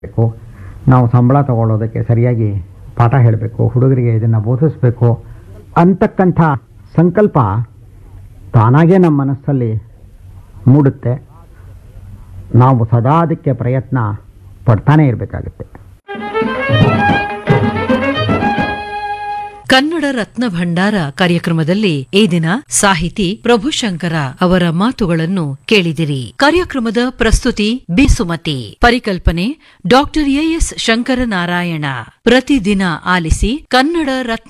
ಬೇಕು ನಾವು ಸಂಬಳ ತಗೊಳ್ಳೋದಕ್ಕೆ ಸರಿಯಾಗಿ ಪಾಠ ಹೇಳಬೇಕು ಹುಡುಗರಿಗೆ ಇದನ್ನು ಬೋಧಿಸಬೇಕು ಅಂತಕ್ಕಂಥ ಸಂಕಲ್ಪ ತಾನಾಗೇ ನಮ್ಮ ಮನಸ್ಸಲ್ಲಿ ಮೂಡುತ್ತೆ ನಾವು ಸದಾ ಅದಕ್ಕೆ ಪ್ರಯತ್ನ ಪಡ್ತಾನೇ ಇರಬೇಕಾಗುತ್ತೆ ಕನ್ನಡ ರತ್ನ ಭಂಡಾರ ಕಾರ್ಯಕ್ರಮದಲ್ಲಿ ಈ ದಿನ ಸಾಹಿತಿ ಪ್ರಭುಶಂಕರ ಅವರ ಮಾತುಗಳನ್ನು ಕೇಳಿದಿರಿ ಕಾರ್ಯಕ್ರಮದ ಪ್ರಸ್ತುತಿ ಬಿ ಸುಮತಿ ಪರಿಕಲ್ಪನೆ ಡಾಕ್ಟರ್ ಎಎಸ್ ಶಂಕರನಾರಾಯಣ ಪ್ರತಿದಿನ ಆಲಿಸಿ ಕನ್ನಡ ರತ್ನ